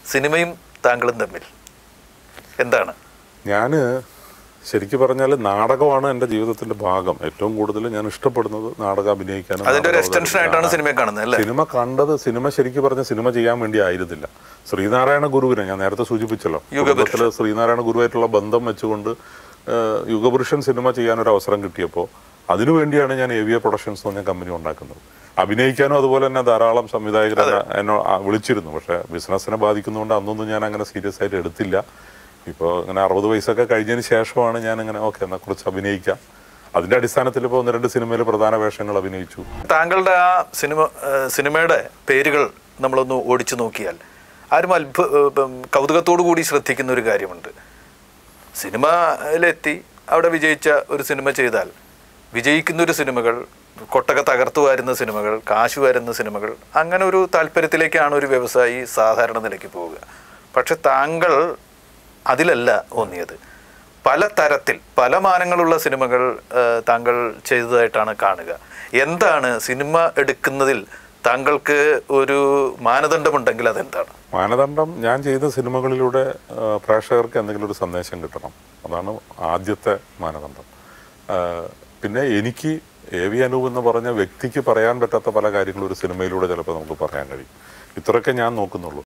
സിനിമയും താങ്കളും തമ്മിൽ എന്താണ് ഞാൻ ശരിക്കും പറഞ്ഞാൽ നാടകമാണ് എൻ്റെ ജീവിതത്തിന്റെ ഭാഗം ഏറ്റവും കൂടുതൽ ഞാൻ ഇഷ്ടപ്പെടുന്നത് നാടകം അഭിനയിക്കാനും അതിന്റെ ഒരു നാടകം എക്സ്റ്റൻഷൻ ആയിട്ടാണ് അവതരിപ്പിക്കാനും. സിനിമയെ കാണുന്നത് അല്ലേ സിനിമ കണ്ടത് സിനിമ ശരിക്കും പറഞ്ഞ സിനിമ ചെയ്യാൻ വേണ്ടി ആയിരുന്നില്ല ശ്രീനാരായണ ഗുരുവിനെ ഞാൻ നേരത്തെ സൂചിപ്പിച്ചല്ലോ കുടുംബത്തില് ശ്രീനാരായണ ഗുരുവായിട്ടുള്ള ബന്ധം വെച്ചുകൊണ്ട് ഏഹ്, യുഗപുരുഷൻ സിനിമ ചെയ്യാൻ ഒരു അവസരം കിട്ടിയപ്പോൾ അതിനുവേണ്ടിയാണ് ഞാൻ എ വി എ പ്രൊഡക്ഷൻസ് എന്ന് പറഞ്ഞ കമ്പനി ഉണ്ടാക്കുന്നത് അഭിനയിക്കാനും അതുപോലെ തന്നെ ധാരാളം സംവിധായകർ എന്നെ എന്നെ ആ, വിളിച്ചിരുന്നു പക്ഷെ ബിസിനസ്സിനെ ബാധിക്കുന്നതുകൊണ്ട് അന്നൊന്നും ഞാൻ അങ്ങനെ സീരിയസ് ആയിട്ട് എടുത്തില്ല ഇപ്പോൾ ഇങ്ങനെ അറുപത് വയസ്സൊക്കെ കഴിഞ്ഞതിന് ശേഷമാണ് ഞാൻ ഇങ്ങനെ ഓക്കെ എന്നാൽ കുറച്ച് അഭിനയിക്കാം അതിന്റെ അടിസ്ഥാനത്തിൽ ഇപ്പോൾ ഒന്ന് രണ്ട് സിനിമയിൽ പ്രധാന വേഷങ്ങൾ അഭിനയിച്ചു താങ്കളുടെ ആ സിനിമ ഏഹ് സിനിമയുടെ പേരുകൾ നമ്മളൊന്ന് ഓടിച്ചു നോക്കിയാൽ ആരും അത്ഭു ഏഹ് കൗതുകത്തോടു കൂടി ശ്രദ്ധിക്കുന്ന ഒരു കാര്യമുണ്ട് സിനിമയിലെത്തി അവിടെ വിജയിച്ച ഒരു സിനിമ ചെയ്താൽ വിജയിക്കുന്ന ഒരു സിനിമകൾ കൊട്ടക തകർത്തു വരുന്ന സിനിമകൾ കാശ് വരുന്ന സിനിമകൾ അങ്ങനെ ഒരു താല്പര്യത്തിലേക്കാണ് ഒരു വ്യവസായി സാധാരണ നിലയ്ക്ക് പോവുക പക്ഷെ താങ്കൾ അതിലല്ല ഊന്നിയത് പല തരത്തിൽ പല മാനങ്ങളുള്ള സിനിമകൾ ആ, താങ്കൾ ചെയ്തതായിട്ടാണ് കാണുക എന്താണ് സിനിമ എടുക്കുന്നതിൽ താങ്കൾക്ക് ഒരു മാനദണ്ഡമുണ്ടെങ്കിൽ അതെന്താണ് മാനദണ്ഡം ഞാൻ ചെയ്ത സിനിമകളിലൂടെ ആ, പ്രേക്ഷകർക്ക് എന്തെങ്കിലും ഒരു സന്ദേശം കിട്ടണം അതാണ് ആദ്യത്തെ മാനദണ്ഡം ആ, പിന്നെ എനിക്ക് എ വി അനൂപ് എന്ന് പറഞ്ഞ വ്യക്തിക്ക് പറയാൻ പറ്റാത്ത പല കാര്യങ്ങളും ഒരു സിനിമയിലൂടെ ചിലപ്പോൾ നമുക്ക് പറയാൻ കഴിയും ഇത്രയൊക്കെ ഞാൻ നോക്കുന്നുള്ളൂ